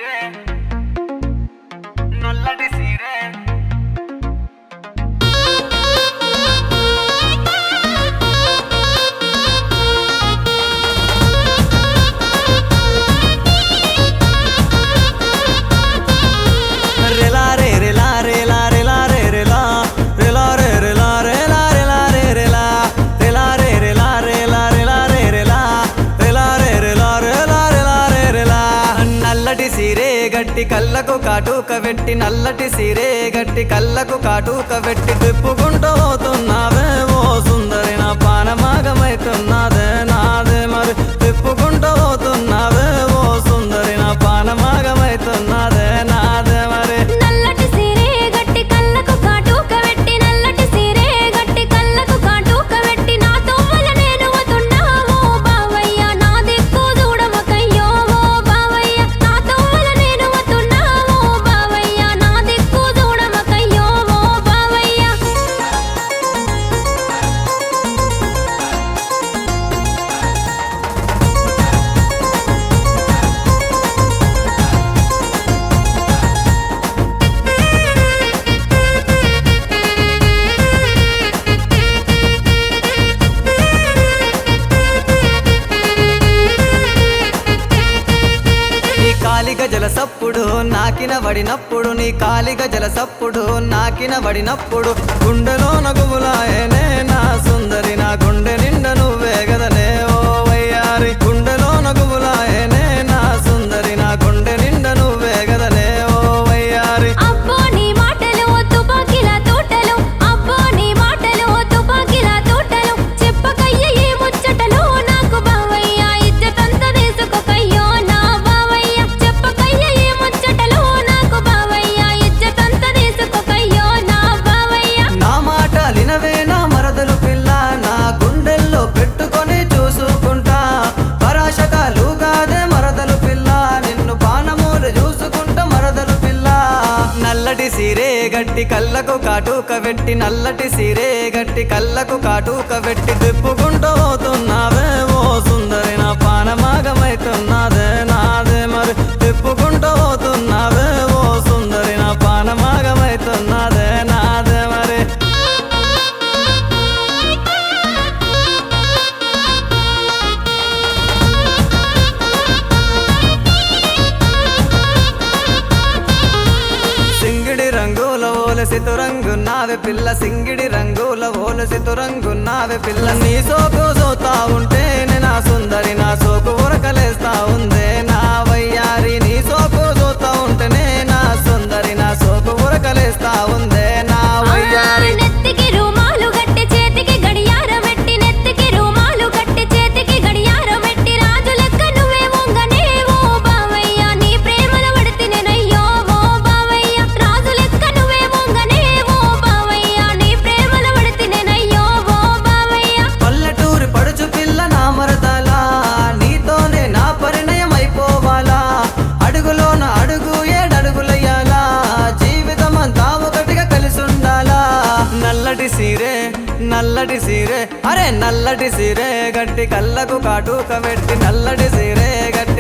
సీరే నల్లటి సీరే రెలా రే రెలా రెలా రెలా రే రెలా రెలా రే రెలా రెలా రెలా రే రెలా రెలా రే రెలా రెలా రెలా రే రెలా రెలా రే రెలా రెలా రెలా రే రెలా నల్లటి సీరే గట్టి కళ్ళకు కాటుక వెట్టి నల్లటి సీరే గట్టి కళ్ళకు కాటుక వెట్టి తిప్పుకుంటూ పోతున్నావే ఓ సుందరి నా పానమాగమైతున్నదే నాదే మరి తిప్పుకుంటూ పోతున్నావే ఓ సుందరి నా పానమాగమైతున్నదే నాదే మరి నల్లటి సీరే గట్టి కళ్ళకు కాటుక వెట్టి నల్లటి సీరే గట్టి కళ్ళకు కాటుక వెట్టి నా తోవల నేను వతున్నావో బావయ్య నా దిక్కు చూడమకయ్యో ఓ బావయ్య నా తోవల నేను వతున్నావో బావయ్య నా దిక్కు చూడమకయ్యో ఓ బావయ్య నీ కాలిగ జల సప్పుడు నాకిన వడినప్పుడు నీ కాలిగ జల సప్పుడు నాకిన వడినప్పుడు గుండెలో నగుములాయనే నా సుందరి నా గుండె నిండా నువ్వే గదనే ఓ వయ్యారి గుండెలో నగుములాయనే నా సుందరి నా గుండె నిండా నువ్వే గదనే ఓ వయ్యారి అబ్బో నీ మాటలు తుపాకీల తోటలు అబ్బో నీ మాటలు తుపాకీల తోటలు చెప్పకయ్య ఏ ముచ్చటలు నాకు బావయ్య ఇజ్జతంతా తీసుకోకయ్యో నా బావయ్య చెప్పకయ్య ఏ ముచ్చటలు నాకు బావయ్య ఇజ్జతంతా తీసుకోకయ్యో నా బావయ్య నా మాట లినవే నా మరదలు పిల్ల నా గుండెల్లో పెట్టుకొని చూసుకుంటా పరాశకాలు కాదే మరదలు పిల్ల నిన్ను పానమూలు చూసుకుంటా మరదలు పిల్ల నల్లటి సీరే గట్టి కళ్ళకు కాటుక వెట్టి నల్లటి సీరే గట్టి కళ్ళకు కాటుక వెట్టి తిప్పుకుంటూ పోతున్నావే ఓ సుందరి నా పానమాగమైతున్నదే నాదే మరి తిప్పుకుంటూ పోతున్నావే ఓ సుందరి నా పానమాగమైతున్నదే నాదే మరి సింగిడి రంగుల ఓలసితు రంగు నావే పిల్ల సింగిడి రంగుల ఓలసితు రంగు నావే పిల్ల నీ సోకు సోతా ఉంటే నా సుందరి నా సోకు ఉరకలేస్తా ఉందే నా వయ్యారి నీ సోకు సోతా ఉంటేనే నా సుందరి నా సోకు ఉరకలేస్తా ఉందే నా వయ్యారి నెత్తికి రుమాలు గట్టి చేతికి గడియారం పెట్టి నెత్తికి రుమాలు గట్టి చేతికి గడియారం పెట్టి రాజు లెక్క నువ్వే వంగనే ఓ బావయ్య నీ ప్రేమల పడితే నేనయ్యో ఓ బావయ్య రాజు లెక్క నువ్వే వంగనే ఓ బావయ్య నీ ప్రేమల పడితే నేనయ్యో ఓ బావయ్య పల్లెటూరి పడుచు పిల్ల నా మరదలా నీతోనే నా పరిణయం అయిపోవాలా అడుగులోన అడుగు ఏడడుగులయ్యాలా జీవితం అంతా ఒకటిగా కలిసి ఉండాలా నల్లటి సీరే నల్లటి సీరే అరే నల్లటి సీరే గట్టి కళ్ళకు కాటుక పెట్టి నల్లటి సీరే గట్టి